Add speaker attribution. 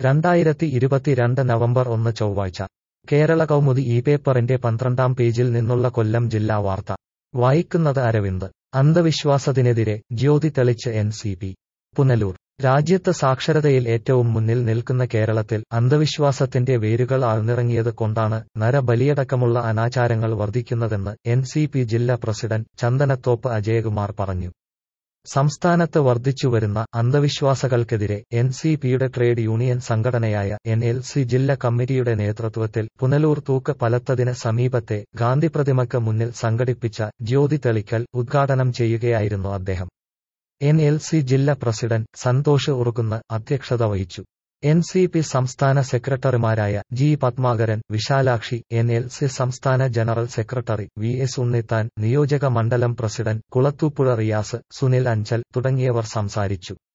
Speaker 1: രണ്ടായിരത്തി ഇരുപത്തിരണ്ട് നവംബർ ഒന്ന് ചൊവ്വാഴ്ച കേരള കൗമുദി ഈ പേപ്പറിന്റെ പന്ത്രണ്ടാം പേജിൽ നിന്നുള്ള കൊല്ലം ജില്ലാ വാർത്ത വായിക്കുന്നത് അരവിന്ദ് അന്ധവിശ്വാസത്തിനെതിരെ ജ്യോതി തെളിച്ച് എൻ സി പി പുനലൂർ രാജ്യത്ത് സാക്ഷരതയിൽ ഏറ്റവും മുന്നിൽ നിൽക്കുന്ന കേരളത്തിൽ അന്ധവിശ്വാസത്തിന്റെ വേരുകൾ ആഴ്ന്നിറങ്ങിയത് കൊണ്ടാണ് നരബലിയടക്കമുള്ള അനാചാരങ്ങൾ വർദ്ധിക്കുന്നതെന്ന് എൻ സി പി ജില്ലാ പ്രസിഡന്റ് ചന്ദനത്തോപ്പ് അജയകുമാർ പറഞ്ഞു സംസ്ഥാനത്ത് വർദ്ധിച്ചുവരുന്ന അന്ധവിശ്വാസങ്ങൾക്കെതിരെ എൻ സി പിയുടെ ട്രേഡ് യൂണിയൻ സംഘടനയായ എൻ എൽ സി ജില്ലാ കമ്മിറ്റിയുടെ നേതൃത്വത്തിൽ പുനലൂർ തൂക്ക് പലത്തതിന് സമീപത്തെ ഗാന്ധി പ്രതിമയ്ക്ക് മുന്നിൽ സംഘടിപ്പിച്ച ജ്യോതി തെളിക്കൽ ഉദ്ഘാടനം ചെയ്യുകയായിരുന്നു അദ്ദേഹം എൻ എൽ സി ജില്ലാ പ്രസിഡന്റ് സന്തോഷ് ഉറുകുന്ന് അധ്യക്ഷത വഹിച്ചു എൻ സി പി സംസ്ഥാന സെക്രട്ടറിമാരായ G Padmakaran Vishalakshi N L C സംസ്ഥാന general secretary V S Unnithan നിയോജക മണ്ഡലം പ്രസിഡന്റ് കുളത്തൂപ്പുഴ റിയാസ് സുനിൽ അഞ്ചൽ തുടങ്ങിയവർ സംസാരിച്ചു